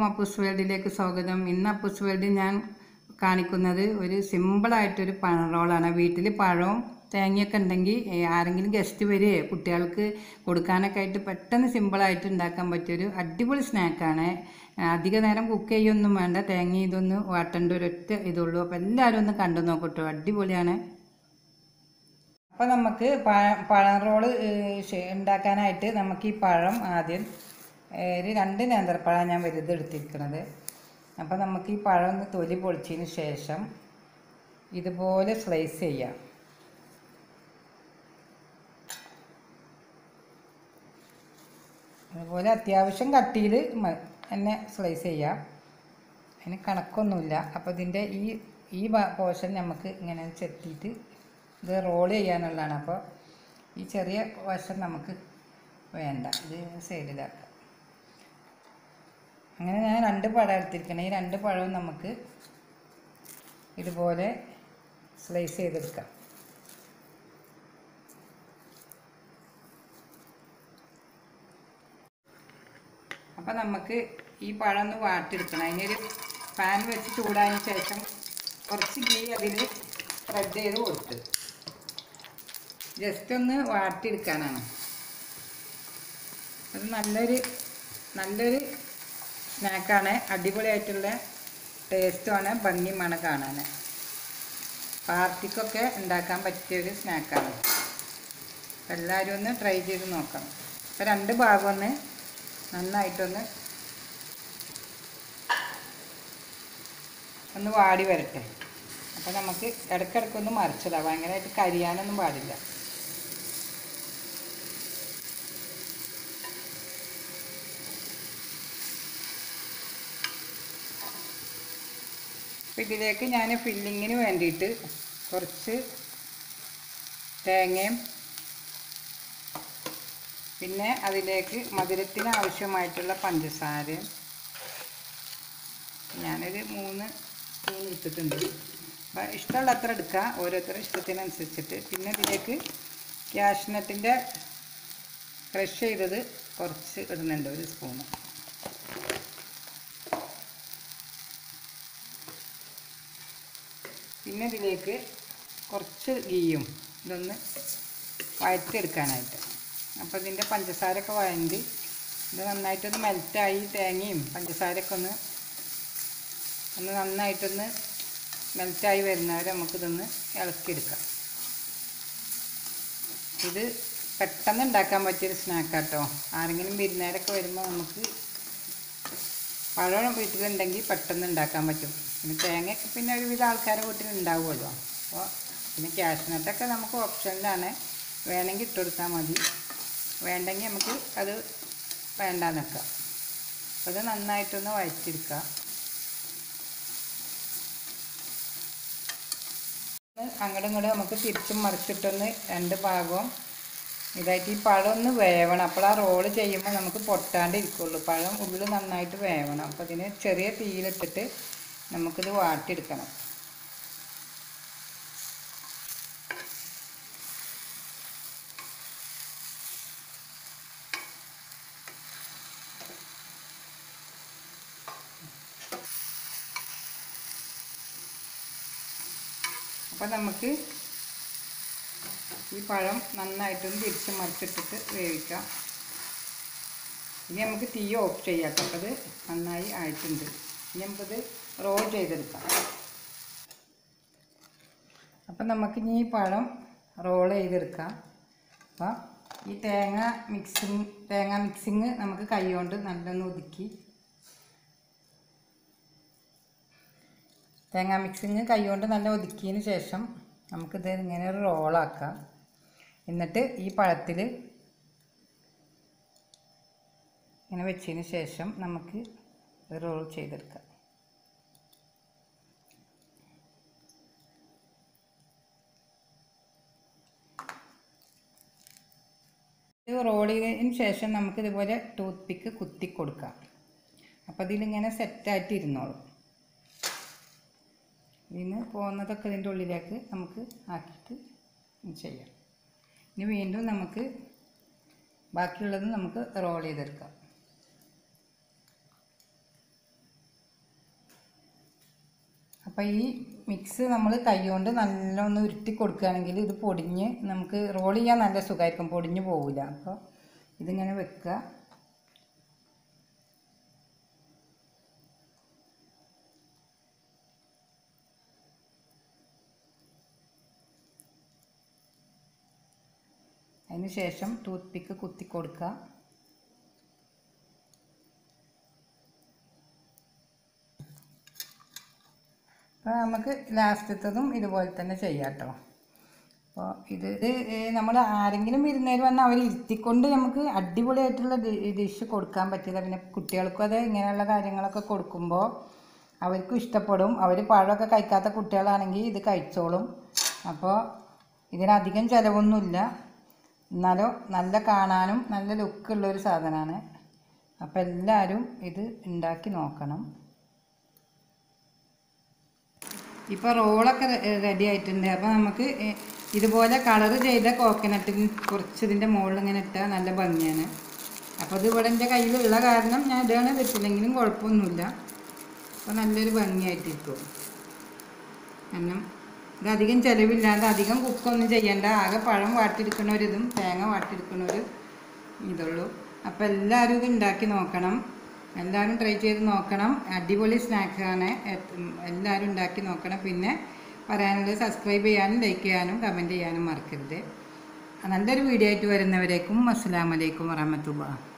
അപ്പൂസ് വേൾഡിലേക്ക് സ്വാഗതം ഇന്ന് അപ്പൂസ് വേൾഡിൽ ഞാൻ കാണിക്കുന്നത് ഒരു സിമ്പിളായിട്ടൊരു പഴം റോളാണ് വീട്ടിൽ പഴവും തേങ്ങയൊക്കെ ഉണ്ടെങ്കിൽ ഏ, ആരെങ്കിലും ഗസ്റ്റ് വരികയോ കുട്ടികൾക്ക് കൊടുക്കാനൊക്കെ ആയിട്ട് പെട്ടെന്ന് സിമ്പിളായിട്ട് ഉണ്ടാക്കാൻ പറ്റിയൊരു അടിപൊളി സ്നാക്കാണ് അധിക നേരം കുക്ക് ചെയ്യൊന്നും വേണ്ട തേങ്ങ ഇതൊന്ന് വാട്ടേണ്ട ഒരൊറ്റ ഇതുള്ളൂ അപ്പോൾ എല്ലാവരും ഒന്ന് കണ്ടു നോക്കട്ടോ അടിപൊളിയാണ് അപ്പോൾ നമുക്ക് പഴ- പഴം റോള് ഏഹ്, ഷെ- ഉണ്ടാക്കാനായിട്ട് നമുക്ക് ഈ പഴം ആദ്യം ഏഹ്, ഒരു രണ്ട് നേന്ത്രപ്പഴം ഞാൻ വലുത് എടുത്തിരിക്കുന്നത് അപ്പോൾ നമുക്ക് ഈ പഴം ഒന്ന് തൊലി പൊളിച്ചതിന് ശേഷം ഇതുപോലെ സ്ലൈസ് ചെയ്യാം അതുപോലെ അത്യാവശ്യം കട്ടിയിൽ തന്നെ സ്ലൈസ് ചെയ്യാം അതിന് കണക്കൊന്നുമില്ല അപ്പോൾ ഇതിൻ്റെ ഈ ഈ പോർഷൻ നമുക്ക് ഇങ്ങനെ ചെത്തിയിട്ട് ഇത് റോൾ ചെയ്യാനുള്ളതാണ് അപ്പോൾ ഈ ചെറിയ വശം നമുക്ക് വേണ്ട ഇത് സൈഡിലാക്കാം അങ്ങനെ ഞാൻ രണ്ട് പഴം എടുത്തിരിക്കണം ഈ രണ്ട് പഴവും നമുക്ക് ഇതുപോലെ സ്ലൈസ് ചെയ്തെടുക്കാം അപ്പം നമുക്ക് ഈ പഴം ഒന്ന് വാട്ടിയെടുക്കണം അതിനൊരു പാൻ വെച്ച് ചൂടായതിന് ശേഷം കുറച്ച് ഗീ അതിൽ സ്പ്രെഡ് ചെയ്ത് കൊടുത്ത് ജസ്റ്റ് ഒന്ന് വാട്ടിയെടുക്കാനാണ് അത് നല്ലൊരു നല്ലൊരു സ്നാക്കാണ് അടിപൊളിയായിട്ടുള്ള ടേസ്റ്റുമാണ് ഭംഗിയുമാണ് കാണാൻ പാർട്ടിക്കൊക്കെ ഉണ്ടാക്കാൻ പറ്റിയ ഒരു സ്നാക്കാണ് എല്ലാവരും ഒന്ന് ട്രൈ ചെയ്ത് നോക്കാം അപ്പോൾ രണ്ട് ഭാഗം ഒന്ന് നന്നായിട്ടൊന്ന് ഒന്ന് വാടി വരട്ടെ അപ്പോൾ നമുക്ക് ഇടയ്ക്കിടയ്ക്കൊന്ന് മറിച്ചിടാം ഭയങ്കരമായിട്ട് കരിയാനൊന്നും പാടില്ല അപ്പോൾ ഇതിലേക്ക് ഞാൻ ഫില്ലിങ്ങിന് വേണ്ടിയിട്ട് കുറച്ച് തേങ്ങയും പിന്നെ അതിലേക്ക് മധുരത്തിന് ആവശ്യമായിട്ടുള്ള പഞ്ചസാരയും ഞാനൊരു മൂന്ന് സ്പൂൺ എടുത്തിട്ടുണ്ട് അപ്പോൾ ഇഷ്ടമുള്ള അത്ര എടുക്കുക ഓരോരുത്തരുടെ ഇഷ്ടത്തിനനുസരിച്ചിട്ട് പിന്നെ ഇതിലേക്ക് ക്യാഷ്നട്ടിൻ്റെ ക്രഷ് ചെയ്തത് കുറച്ച് ഇടുന്നുണ്ട് ഒരു സ്പൂണ് പിന്നെ ഇതിലേക്ക് കുറച്ച് ഗീയും ഇതൊന്ന് വഴറ്റിയെടുക്കാനായിട്ട് അപ്പോൾ ഇതിൻ്റെ പഞ്ചസാരയൊക്കെ വഴണ്ടി ഇത് നന്നായിട്ടൊന്ന് മെൽറ്റായി തേങ്ങയും പഞ്ചസാരയൊക്കെ ഒന്ന് ഒന്ന് നന്നായിട്ടൊന്ന് മെൽറ്റായി വരുന്നവരെ നമുക്കിതൊന്ന് ഇളക്കിയെടുക്കാം ഇത് പെട്ടെന്ന് ഉണ്ടാക്കാൻ പറ്റിയൊരു സ്നാക്കാട്ടോ ആരെങ്കിലും വിരുന്നേരൊക്കെ വരുമ്പോൾ നമുക്ക് പഴം വീട്ടിലുണ്ടെങ്കിൽ പെട്ടെന്ന് ഉണ്ടാക്കാൻ പറ്റും പിന്നെ തേങ്ങയൊക്കെ പിന്നെ ഒരുവിധ ആൾക്കാരുടെ വീട്ടിൽ ഉണ്ടാവുമല്ലോ അപ്പോൾ പിന്നെ ക്യാഷ്നട്ടൊക്കെ നമുക്ക് ഓപ്ഷനിലാണ് വേണമെങ്കിൽ ഇട്ട് കൊടുത്താൽ മതി വേണ്ടെങ്കിൽ നമുക്ക് അത് വേണ്ടാന്ന് വെക്കാം അപ്പോൾ അത് നന്നായിട്ടൊന്ന് വഴറ്റിയെടുക്കുക ഒന്ന് അങ്ങോട്ടും ഇങ്ങോട്ടും നമുക്ക് തിരിച്ചും മറിച്ചിട്ടൊന്ന് രണ്ട് ഭാഗവും ഇതായിട്ട് ഈ പഴം ഒന്ന് വേവണം അപ്പോൾ ആ റോള് ചെയ്യുമ്പോൾ നമുക്ക് പൊട്ടാണ്ട് ഇരിക്കുള്ളൂ പഴം ഉള്ളിൽ നന്നായിട്ട് വേവണം അപ്പോൾ ഇതിന് ചെറിയ തീയിലിട്ടിട്ട് നമുക്കിത് വാട്ടിയെടുക്കണം അപ്പോൾ നമുക്ക് ഈ പഴം നന്നായിട്ടൊന്ന് തിരിച്ച് മറിച്ചിട്ടിട്ട് വേവിക്കാം ഇനി നമുക്ക് തീ ഓഫ് ചെയ്യാം കേട്ടോ അപ്പോൾ അത് നന്നായി ആയിട്ടുണ്ട് ഇനി നമുക്കത് റോൾ ചെയ്തെടുക്കാം അപ്പം നമുക്ക് ഇനി ഈ പഴം റോൾ ചെയ്തെടുക്കാം അപ്പോൾ ഈ തേങ്ങ മിക്സിങ് തേങ്ങ മിക്സിങ് നമുക്ക് കൈ കൊണ്ട് നല്ലൊന്ന് ഒതുക്കി തേങ്ങ മിക്സിങ് കൈകൊണ്ട് നല്ല ഒതുക്കിയതിന് ശേഷം നമുക്കിത് ഇങ്ങനെ ഒരു റോളാക്കാം എന്നിട്ട് ഈ പഴത്തിൽ ഇങ്ങനെ വെച്ചതിന് ശേഷം നമുക്ക് റോൾ ചെയ്തെടുക്കാം ഇത് റോൾ ചെയ്തതിന് ശേഷം നമുക്ക് ഇതുപോലെ ടൂത്ത് പിക്ക് കുത്തി കൊടുക്കാം അപ്പോൾ ഇതിലിങ്ങനെ സെറ്റായിട്ട് ഇരുന്നോളും ഇതിന് പോകുന്നതൊക്കെ ഇതിൻ്റെ ഉള്ളിലേക്ക് നമുക്ക് ആക്കിയിട്ട് ചെയ്യാം ഇനി വീണ്ടും നമുക്ക് ബാക്കിയുള്ളത് നമുക്ക് റോൾ ചെയ്തെടുക്കാം അപ്പോൾ ഈ മിക്സ് നമ്മൾ കൈകൊണ്ട് നല്ലോണം ഉരുട്ടി കൊടുക്കുകയാണെങ്കിൽ ഇത് പൊടിഞ്ഞ് നമുക്ക് റോൾ ചെയ്യാൻ നല്ല സുഖമായിരിക്കും പൊടിഞ്ഞ് പോവില്ല അപ്പോൾ ഇതിങ്ങനെ വെക്കുക അതിന് ശേഷം ടൂത്ത് പിക്ക് കുത്തി കൊടുക്കുക അപ്പോൾ നമുക്ക് ലാസ്റ്റത്തതും ഇതുപോലെ തന്നെ ചെയ്യാം കേട്ടോ അപ്പോൾ ഇത് നമ്മൾ ആരെങ്കിലും വിരുന്നേര് വന്നാൽ അവർ ഇരുത്തിക്കൊണ്ട് നമുക്ക് അടിപൊളിയായിട്ടുള്ള ഡിഷ് കൊടുക്കാൻ പറ്റില്ല പിന്നെ കുട്ടികൾക്കും അതെ ഇങ്ങനെയുള്ള കാര്യങ്ങളൊക്കെ കൊടുക്കുമ്പോൾ അവർക്കും ഇഷ്ടപ്പെടും അവർ പഴമൊക്കെ കഴിക്കാത്ത കുട്ടികളാണെങ്കിൽ ഇത് കഴിച്ചോളും അപ്പോൾ ഇതിനധികം ചിലവൊന്നുമില്ല എന്നാലോ നല്ല കാണാനും നല്ല ലുക്കുള്ളൊരു സാധനമാണ് അപ്പോൾ എല്ലാവരും ഇത് ഉണ്ടാക്കി നോക്കണം ഇപ്പോൾ റോളൊക്കെ റെഡി ആയിട്ടുണ്ട് അപ്പോൾ നമുക്ക് ഏ- ഇതുപോലെ കളർ ചെയ്ത കോക്കനട്ടിൽ കുറച്ച് ഇതിൻ്റെ മുകളിൽ ഇങ്ങനെ ഇട്ടാൽ നല്ല ഭംഗിയാണ് അപ്പോൾ ഇത് ഇവിടെ എൻ്റെ കയ്യിലുള്ള കാരണം ഞാൻ ഇതാണ് വെച്ചില്ലെങ്കിലും കുഴപ്പമൊന്നുമില്ല അപ്പോൾ നല്ലൊരു ഭംഗിയായിട്ടിരിക്കും കാരണം ഇത് അധികം ചിലവില്ലാതെ അധികം കുക്കൊന്നും ചെയ്യണ്ട ആകെ പഴം വാട്ടിയെടുക്കണ ഒരു ഇതും തേങ്ങ വാട്ടിയെടുക്കണ ഒരു ഇതുള്ളൂ അപ്പോൾ എല്ലാവരും ഇത് ഉണ്ടാക്കി നോക്കണം എല്ലാവരും ട്രൈ ചെയ്ത് നോക്കണം അടിപൊളി സ്നാക്കാണ് എല്ലാവരും ഉണ്ടാക്കി നോക്കണം പിന്നെ പറയാനുള്ളത് സബ്സ്ക്രൈബ് ചെയ്യാനും ലൈക്ക് ചെയ്യാനും കമൻറ്റ് ചെയ്യാനും മറക്കരുത് നല്ലൊരു വീഡിയോ ആയിട്ട് വരുന്നവരേക്കും അസ്സാം വലൈക്കും വറഹമത്തുള്ള